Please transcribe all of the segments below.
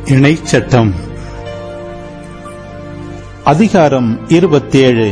இணைச்சட்டம் அதிகாரம் இருபத்தேழு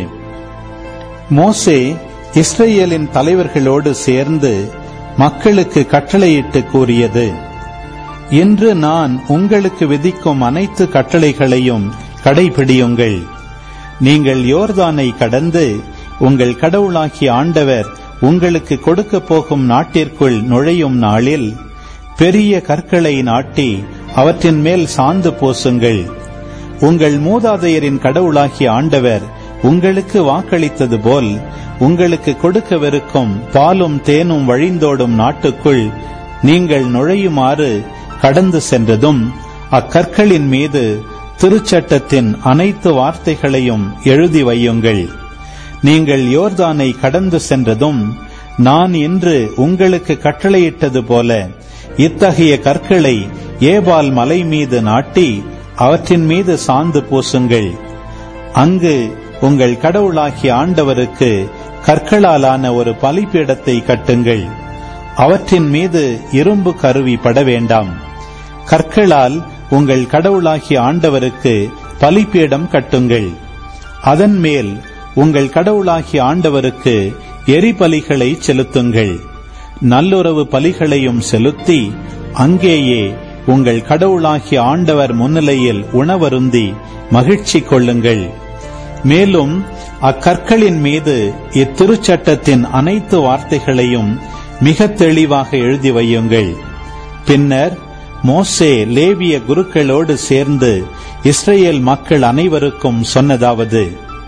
மோசே இஸ்ரேலின் தலைவர்களோடு சேர்ந்து மக்களுக்கு கட்டளையிட்டு கூறியது இன்று நான் உங்களுக்கு விதிக்கும் அனைத்து கட்டளைகளையும் கடைபிடியுங்கள் நீங்கள் யோர்தானை கடந்து உங்கள் கடவுளாகிய ஆண்டவர் உங்களுக்கு கொடுக்கப் போகும் நாட்டிற்குள் நுழையும் நாளில் பெரிய கற்களை நாட்டி அவற்றின் மேல் சாந்து பூசுங்கள் உங்கள் மூதாதையரின் கடவுளாகிய ஆண்டவர் உங்களுக்கு வாக்களித்தது போல் உங்களுக்கு கொடுக்கவிருக்கும் பாலும் தேனும் வழிந்தோடும் நாட்டுக்குள் நீங்கள் நுழையுமாறு கடந்து சென்றதும் அக்கற்களின் மீது திருச்சட்டத்தின் அனைத்து வார்த்தைகளையும் எழுதி வையுங்கள் நீங்கள் யோர்தானை கடந்து சென்றதும் நான் இன்று உங்களுக்கு கட்டளையிட்டது போல இத்தகைய கற்களை ஏபால் மலை மீது நாட்டி அவற்றின் மீது சாந்து பூசுங்கள் அங்கு உங்கள் கடவுளாகிய ஆண்டவருக்கு கற்களாலான ஒரு பலிப்பீடத்தை கட்டுங்கள் அவற்றின் மீது இரும்பு கருவி பட வேண்டாம் கற்களால் உங்கள் கடவுளாகிய ஆண்டவருக்கு பலிப்பீடம் கட்டுங்கள் அதன் மேல் உங்கள் கடவுளாகிய ஆண்டவருக்கு எரிபலிகளை செலுத்துங்கள் நல்லுறவு பலிகளையும் செலுத்தி அங்கேயே உங்கள் கடவுளாகிய ஆண்டவர் முன்னிலையில் உணவருந்தி மகிழ்ச்சி கொள்ளுங்கள் மேலும் அக்கற்களின் மீது இத்திருச்சட்டத்தின் அனைத்து வார்த்தைகளையும் மிக தெளிவாக எழுதி வையுங்கள் பின்னர் மோசே லேவிய குருக்களோடு சேர்ந்து இஸ்ரேல் மக்கள் அனைவருக்கும் சொன்னதாவது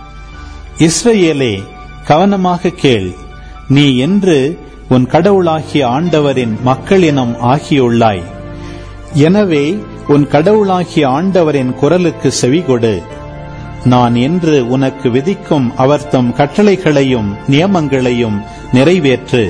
இஸ்ரேலே கவனமாக கேள் நீ என்று உன் கடவுளாகிய ஆண்டவரின் மக்களினம் ஆகியுள்ளாய் எனவே உன் கடவுளாகிய ஆண்டவரின் குரலுக்கு செவிகொடு நான் என்று உனக்கு விதிக்கும் அவர் தம் கட்டளைகளையும் நியமங்களையும் நிறைவேற்று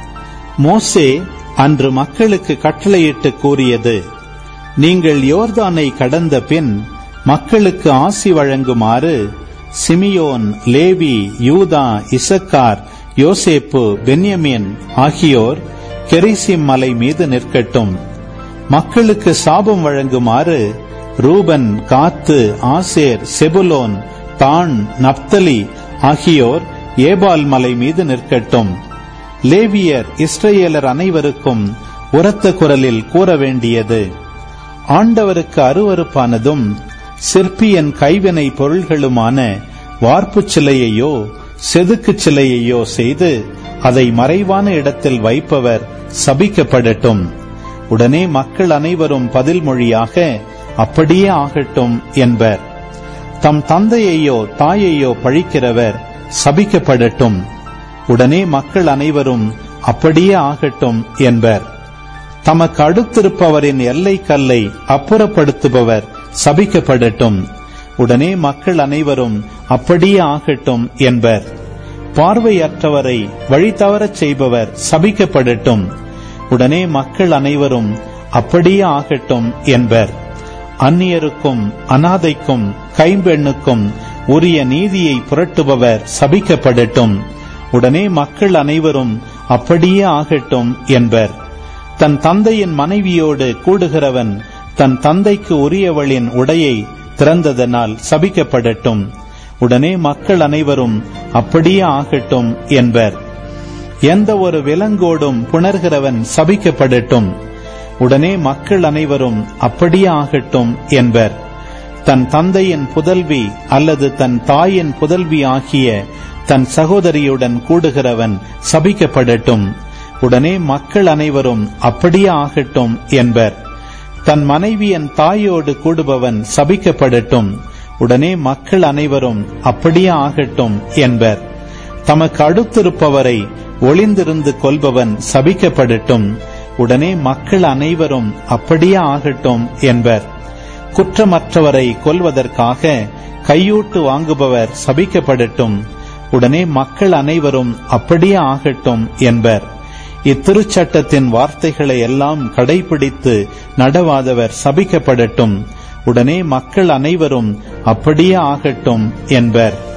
மோசே அன்று மக்களுக்கு கட்டளையிட்டு கூறியது நீங்கள் யோர்தானை கடந்த பின் மக்களுக்கு ஆசி வழங்குமாறு சிமியோன் லேவி யூதா இசக்கார் யோசேப்பு பென்யமின் ஆகியோர் கெரிசிம் மலை மீது நிற்கட்டும் மக்களுக்கு சாபம் வழங்குமாறு ரூபன் காத்து ஆசேர் செபுலோன் தான் நப்தலி ஆகியோர் ஏபால் மலை மீது நிற்கட்டும் லேவியர் இஸ்ரேலர் அனைவருக்கும் உரத்த குரலில் கூற வேண்டியது ஆண்டவருக்கு அருவறுப்பானதும் சிற்பியன் கைவினை பொருள்களுமான வார்ப்புச் சிலையையோ செதுக்குச் சிலையையோ செய்து அதை மறைவான இடத்தில் வைப்பவர் சபிக்கப்படட்டும் உடனே மக்கள் அனைவரும் பதில் மொழியாக அப்படியே ஆகட்டும் என்பர் தம் தந்தையையோ தாயையோ பழிக்கிறவர் சபிக்கப்படட்டும் உடனே மக்கள் அனைவரும் அப்படியே ஆகட்டும் என்பர் தமக்கு அடுத்திருப்பவரின் எல்லை கல்லை அப்புறப்படுத்துபவர் சபிக்கப்படட்டும் உடனே மக்கள் அனைவரும் அப்படியே ஆகட்டும் என்பர் பார்வையற்றவரை வழிதவரச் செய்பவர் சபிக்கப்படட்டும் உடனே மக்கள் அனைவரும் அப்படியே ஆகட்டும் என்பர் அந்நியருக்கும் அனாதைக்கும் கைம்பெண்ணுக்கும் உரிய நீதியை புரட்டுபவர் சபிக்கப்படட்டும் உடனே மக்கள் அனைவரும் அப்படியே ஆகட்டும் என்பர் தன் தந்தையின் மனைவியோடு கூடுகிறவன் தன் தந்தைக்கு உரியவளின் உடையை திறந்ததனால் சபிக்கப்படட்டும் உடனே மக்கள் அனைவரும் அப்படியே ஆகட்டும் என்பர் எந்த ஒரு விலங்கோடும் புணர்கிறவன் சபிக்கப்படட்டும் உடனே மக்கள் அனைவரும் அப்படியே ஆகட்டும் என்பர் தன் தந்தையின் புதல்வி அல்லது தன் தாயின் புதல்வி ஆகிய தன் சகோதரியுடன் கூடுகிறவன் சபிக்கப்படட்டும் உடனே மக்கள் அனைவரும் அப்படியே ஆகட்டும் என்பர் தன் மனைவியின் தாயோடு கூடுபவன் சபிக்கப்படட்டும் உடனே மக்கள் அனைவரும் அப்படியே ஆகட்டும் என்பர் தமக்கு அடுத்திருப்பவரை ஒளிந்திருந்து கொல்பவன் சபிக்கப்படட்டும் உடனே மக்கள் அனைவரும் அப்படியே ஆகட்டும் என்பர் குற்றமற்றவரை கொல்வதற்காக கையூட்டு வாங்குபவர் சபிக்கப்படட்டும் உடனே மக்கள் அனைவரும் அப்படியே ஆகட்டும் என்பர் இத்திருச்சட்டத்தின் வார்த்தைகளை எல்லாம் கடைபிடித்து நடவாதவர் சபிக்கப்படட்டும் உடனே மக்கள் அனைவரும் அப்படியே ஆகட்டும் என்பர்